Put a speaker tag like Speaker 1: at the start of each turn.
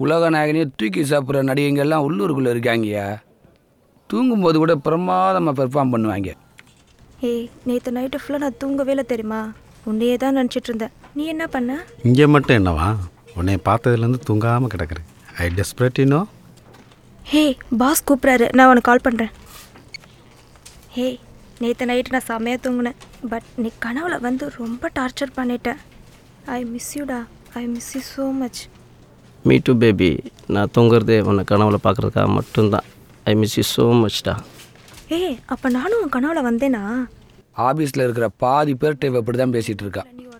Speaker 1: உலக நாயகனையே தூக்கி சாப்பிட்ற நடிகைங்கெல்லாம் உள்ளூருக்குள்ளே இருக்காங்கய்யா தூங்கும்போது கூட பிரமாதமாக பெர்ஃபார்ம் பண்ணுவாங்க
Speaker 2: ஏய் நேற்று நைட்டு ஃபுல்லாக நான் தூங்கவே இல்லை தெரியுமா உன்னையே தான் நினச்சிட்டு இருந்தேன் நீ என்ன பண்ண
Speaker 3: இங்கே மட்டும் என்னவா உன்னை பார்த்ததுலேருந்து தூங்காமல் கிடக்குறேன் I desperate you know
Speaker 2: hey boss கூப்பிட்றாரு நான் உனக்கு கால் பண்ணுறேன் ஹே நேற்று நைட்டு நான் செம்மையாக தூங்கினேன் பட் நீ கனவுல வந்து ரொம்ப டார்ச்சர் பண்ணிட்டேன் ஐ மிஸ் யூடா I miss you so much
Speaker 4: me too baby நான் தூங்குறதே உன்னை கனவுல பார்க்குறதுக்காக மட்டும்தான் ஐ மிஸ் யூ ஸோ மச்டா
Speaker 2: ஏய் அப்போ நானும் உன் கனவுல வந்தேனா
Speaker 1: ஆஃபீஸில் இருக்கிற பாதி பேர்கிட்ட இவ இப்படி தான் பேசிகிட்டு இருக்கா
Speaker 2: நீ